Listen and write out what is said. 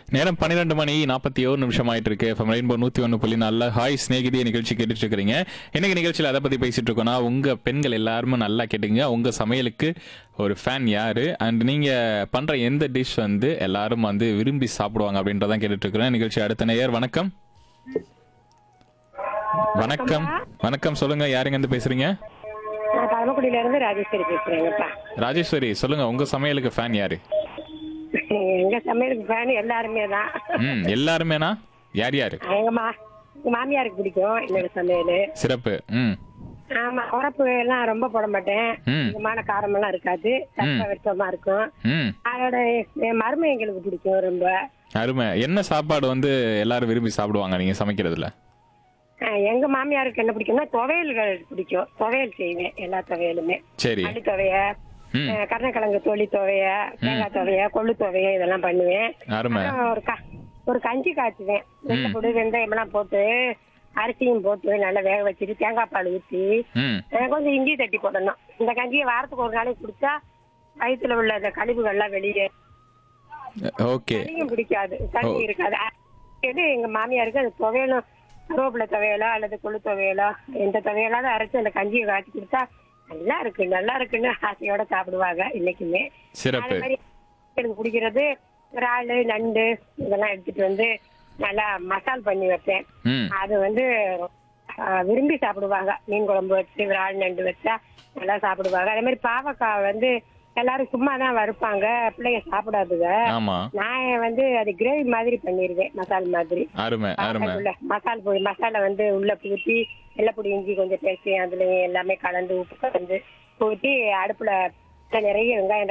நேரம் பன்னிரெண்டு மணி நாற்பத்தி ஒரு நிமிஷம் ஆயிட்டு இருக்கு எஃப்எம் ரெயின்போ நூத்தி ஒன்று புள்ளி நாலில் ஹாய் ஸ்நேகிதி நிகழ்ச்சி கேட்டுட்டு இருக்கிறீங்க இன்னைக்கு நிகழ்ச்சியில் அதை பத்தி பேசிட்டு இருக்கோம்னா உங்க பெண்கள் எல்லாருமே நல்லா கேட்டுங்க உங்க சமையலுக்கு ஒரு ஃபேன் யாரு அண்ட் நீங்க பண்ற எந்த டிஷ் வந்து எல்லாரும் வந்து விரும்பி சாப்பிடுவாங்க அப்படின்றதான் கேட்டுட்டு இருக்கிறேன் நிகழ்ச்சி அடுத்த நேயர் வணக்கம் வணக்கம் வணக்கம் சொல்லுங்க யாருங்க இருந்து பேசுறீங்க நான் பரமக்குடியில இருந்து ராஜேஸ்வரி பேசுறேங்கப்பா ராஜேஸ்வரி சொல்லுங்க உங்க சமையலுக்கு ஃபேன் யாரு எங்க சமையலுக்கு ஃபேன் எல்லாருமே தான் ம் எல்லாருமேனா யார் யாரு எங்க மா எங்க மாமியாருக்கு பிடிக்கும் என்னோட சமையல் சிறப்பு ம் ஆமா உரப்பு எல்லாம் ரொம்ப போட மாட்டேன் ம் அதிகமான காரம் எல்லாம் இருக்காது தப்ப வெச்சமா இருக்கும் ம் அதோட என் மருமை எங்களுக்கு பிடிக்கும் ரொம்ப அருமை என்ன சாப்பாடு வந்து எல்லாரும் விரும்பி சாப்பிடுவாங்க நீங்க சமைக்கிறதுல அஹ் எங்க மாமியாருக்கு என்ன பிடிக்கும்னா துவையல்கள் பிடிக்கும் துவையல் செய்வேன் எல்லா துவையலுமே சரி அள்ளி துவைய ம் அஹ் கருணக்கிழங்கு தோழி துவைய தேங்காய் துவைய கொள்ளு துவைய இதெல்லாம் பண்ணுவேன் அருமை அப்புறம் ஒரு க- ஒரு கஞ்சி காய்ச்சுவேன் வெள்ளப்பொடி வெந்தயம் எல்லாம் போட்டு அரிசியும் போட்டு நல்லா வேக வச்சுட்டு தேங்காய் பால் ஊற்றி ம் கொஞ்சம் இஞ்சி தட்டி போடணும் இந்த கஞ்சியை வாரத்துக்கு ஒரு நாளைக்கு குடிச்சா வயித்துல உள்ள அந்த கழிவுகள்லாம் வெளியே ஓகே தண்ணியும் பிடிக்காது தண்ணி இருக்காது இது எங்க மாமியாருக்கு அது துவையலும் கருவேப்பிலை துவையலோ அல்லது கொள்ளு துவையலோ எந்த துவையலாவது அரைச்சு அந்த கஞ்சியை காய்ச்சி கொடுத்தா நல்லா இருக்கு நல்லா இருக்குன்னு ஆசையோட சாப்பிடுவாங்க இன்னைக்குமே சிறப்பு அதே மாதிரி எனக்கு பிடிக்கிறது இறாலு நண்டு இதெல்லாம் எடுத்துட்டு வந்து நல்லா மசால் பண்ணி வைப்பேன் ம் அது வந்து ஆஹ், விரும்பி சாப்பிடுவாங்க மீன் குழம்பு வச்சு இறால் நண்டு வச்சா நல்லா சாப்பிடுவாங்க அதே மாதிரி பாவக்காய் வந்து எல்லாரும் சும்மா தான் வறுப்பாங்க பிள்ளைங்க சாப்பிடாதுங்க ஆமா நான் வந்து அது கிரேவி மாதிரி பண்ணிருவேன் மசால் மாதிரி அருமை அருமை உள்ள மசால் பொடி மசாலா வந்து உள்ள ஊற்றி வெள்ளைப்பொடி இஞ்சி கொஞ்சம் பேசி அதுல எல்லாமே கலந்து உப்பு கலந்து ஊற்றி அடுப்புல நிறைய வெங்காயம்